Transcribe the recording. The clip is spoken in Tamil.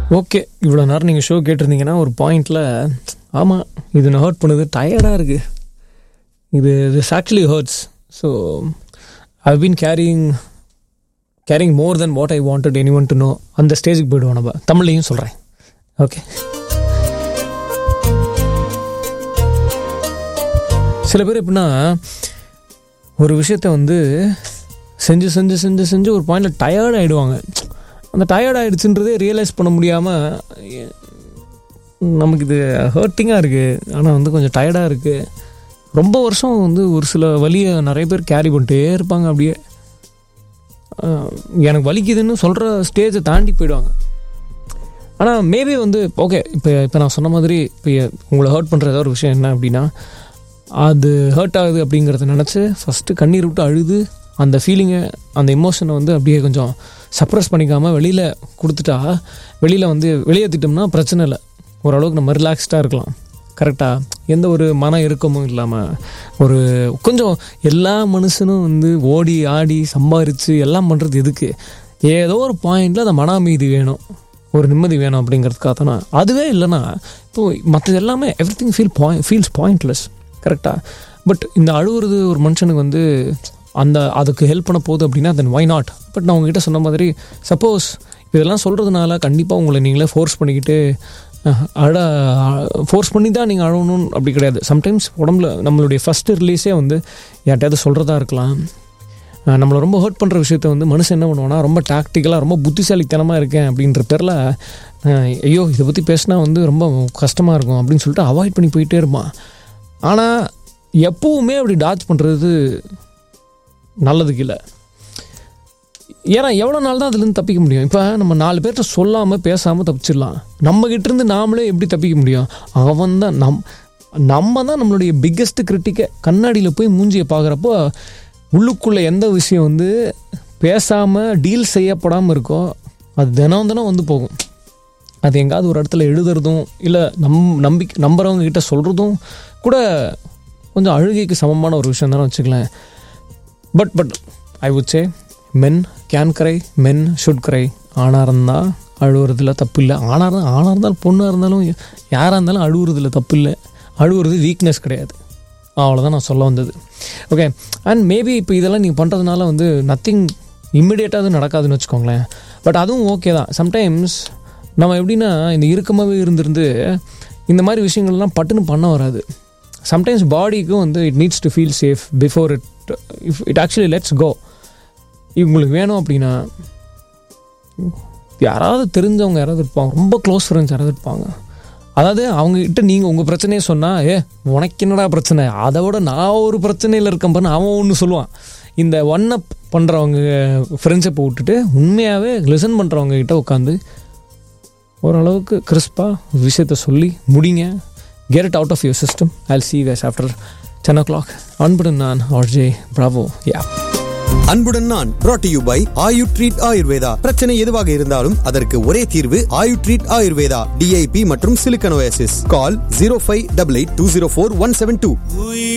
ஓகே இவ்வளோ நேரம் நீங்கள் ஷோ கேட்டிருந்தீங்கன்னா ஒரு பாயிண்டில் ஆமாம் இது நான் ஹர்ட் பண்ணுது டயர்டாக இருக்குது இது this actually hurts so I been carrying carrying more then what I wanted any one to know அந்த ஸ்டேஜுக்கு போயிடுவோம் நம்ம தமிழ்லையும் சொல்கிறேன் ஓகே சில பேர் எப்படின்னா ஒரு விஷயத்த வந்து செஞ்சு செஞ்சு செஞ்சு செஞ்சு ஒரு பாயிண்டில் டயர்ட் ஆகிடுவாங்க அந்த டயர்ட் ஆகிடுச்சுன்றதே ரியலைஸ் பண்ண முடியாமல் நமக்கு இது ஹர்ட்டிங்காக இருக்குது ஆனால் வந்து கொஞ்சம் டயர்டாக இருக்குது ரொம்ப வருஷம் வந்து ஒரு சில வலியை நிறைய பேர் கேரி பண்ணிட்டே இருப்பாங்க அப்படியே அஹ் எனக்கு வலிக்குதுன்னு சொல்கிற ஸ்டேஜை தாண்டி போயிடுவாங்க ஆனால் மேபி வந்து ஓகே இப்போ இப்போ நான் சொன்ன மாதிரி இப்போ உங்களை ஹர்ட் பண்ணுற ஏதாவது ஒரு விஷயம் என்ன அப்படின்னா அது ஹர்ட் ஆகுது அப்படிங்கிறத நினச்சி ஃபஸ்ட்டு கண்ணீர் விட்டு அழுது அந்த ஃபீலிங்கை அந்த எமோஷனை வந்து அப்படியே கொஞ்சம் சப்ரஸ் பண்ணிக்காமல் வெளியில் கொடுத்துட்டா வெளியில் வந்து வெளியேற்றிட்டோம்னா பிரச்சனை இல்லை ஓரளவுக்கு நம்ம ரிலாக்ஸ்டாக இருக்கலாம் கரெக்டாக எந்த ஒரு மன இறுக்கமும் இல்லாமல் ஒரு கொஞ்சம் எல்லா மனுஷனும் வந்து ஓடி ஆடி சம்பாரித்து எல்லாம் பண்ணுறது எதுக்கு ஏதோ ஒரு பாயிண்டில் அந்த மன அமைதி வேணும் ஒரு நிம்மதி வேணும் அப்படிங்கிறதுக்காக தானே அதுவே இல்லைன்னா இப்போ மற்றது எல்லாமே everything feel point feels pointless கரெக்டாக பட் இந்த அழுவுறது ஒரு மனுஷனுக்கு வந்து அந்த அதுக்கு ஹெல்ப் பண்ண போகுது அப்படின்னா தென் வை நாட் பட் நான் உங்ககிட்ட சொன்ன மாதிரி சப்போஸ் இதெல்லாம் சொல்கிறதுனால கண்டிப்பாக உங்களை நீங்களே ஃபோர்ஸ் பண்ணிக்கிட்டு அஹ், அழ ஃபோர்ஸ் பண்ணி தான் நீங்கள் அழணும் அப்படி கிடையாது சம்டைம்ஸ் உடம்புல நம்மளுடைய ஃபஸ்ட்டு ரிலீஸே வந்து யார்கிட்டயாவது சொல்கிறதா இருக்கலாம் அஹ், நம்மளை ரொம்ப ஹர்ட் பண்ணுற விஷயத்த வந்து மனுஷன் என்ன பண்ணுவான்னா ரொம்ப டாக்டிக்கலாக ரொம்ப புத்திசாலித்தனமாக இருக்கேன் அப்படின்ற பேரில் ஐயோ இதை பற்றி பேசினா வந்து ரொம்ப கஷ்டமாக இருக்கும் அப்படின்னு சொல்லிட்டு அவாய்ட் பண்ணி போயிட்டே இருப்பான் ஆனால் எப்பவுமே அப்படி டாச் பண்ணுறது நல்லதுக்கு இல்லை ஏன்னா எவ்வளோ நாள் தான் அதுலேருந்து தப்பிக்க முடியும் இப்போ நம்ம நாலு பேர்கிட்ட சொல்லாமல் பேசாமல் தப்பிச்சிடலாம் நம்ம கிட்ட இருந்து நாமளே எப்படி தப்பிக்க முடியும் அவன் தான் நம் நம்ம தான் நம்மளுடைய பிக்கெஸ்ட் கிரிட்டிக்கை கண்ணாடியில் போய் மூஞ்சியை பார்க்குறப்போ உள்ளுக்குள்ளே எந்த விஷயம் வந்து பேசாமல் டீல் செய்யப்படாமல் இருக்கோ அது தினம் தினம் வந்து போகும் அது எங்காவது ஒரு இடத்துல எழுதுறதும் இல்லை நம் நம்பி நம்புறவங்க கிட்ட சொல்கிறதும் கூட கொஞ்சம் அழுகைக்கு சமமான ஒரு விஷயம் தானே வச்சுக்கலாம் but but I would say men can cry men should cry ஆணாக இருந்தால் அழுவுறதுல தப்பு இல்லை ஆணாக இருந்தால் ஆணாக இருந்தாலும் பொண்ணாக இருந்தாலும் யாராக இருந்தாலும் அழுவுறதுல தப்பு இல்லை அழுவுறது வீக்னஸ் கிடையாது அவ்வளோதான் நான் சொல்ல வந்தது ஓகே அண்ட் மேபி இப்போ இதெல்லாம் நீங்கள் பண்ணுறதுனால வந்து நத்திங் இம்மிடியேட்டாக அது நடக்காதுன்னு வச்சுக்கோங்களேன் பட் அதுவும் ஓகே தான் சம்டைம்ஸ் நம்ம எப்படின்னா இந்த இறுக்கமாகவே இருந்திருந்து இந்த மாதிரி விஷயங்கள்லாம் பட்டுன்னு பண்ண வராது சம்டைம்ஸ் பாடிக்கும் வந்து it needs to feel safe before it if it actually let's go உங்களுக்கு வேணும் அப்படின்னா யாராவது தெரிஞ்சவங்க யாராவது இருப்பாங்க ரொம்ப க்ளோஸ் ஃப்ரெண்ட்ஸ் யாராவது இருப்பாங்க அதாவது அவங்ககிட்ட நீங்கள் உங்கள் பிரச்சனையை சொன்னால் ஏ உனக்கு என்னடா பிரச்சனை அதை விட நான் ஒரு பிரச்சனையில் இருக்கேன் பாருன்னு அவன் ஒன்று சொல்லுவான் இந்த ஒன் அப் பண்ணுறவங்க ஃப்ரெண்ட்ஷிப்பை விட்டுட்டு உண்மையாகவே லிசன் பண்ணுறவங்க கிட்ட உட்காந்து ஓரளவுக்கு கிறிஸ்பாக விஷயத்த சொல்லி முடிங்க get it out of your system I see ways after ten o'clock அன்புடன் நான் ஆர்ஜே பிராவோ யா அன்புடன் நான் brought to you by Ayu treat Ayurveda பிரச்சனை எதுவாக இருந்தாலும் அதற்கு ஒரே தீர்வு ஆயு ட்ரீட் ஆயுர்வேதா டிஐபி மற்றும் சிலிக்கனோசிஸ் call zero five double eight two zero four one seven two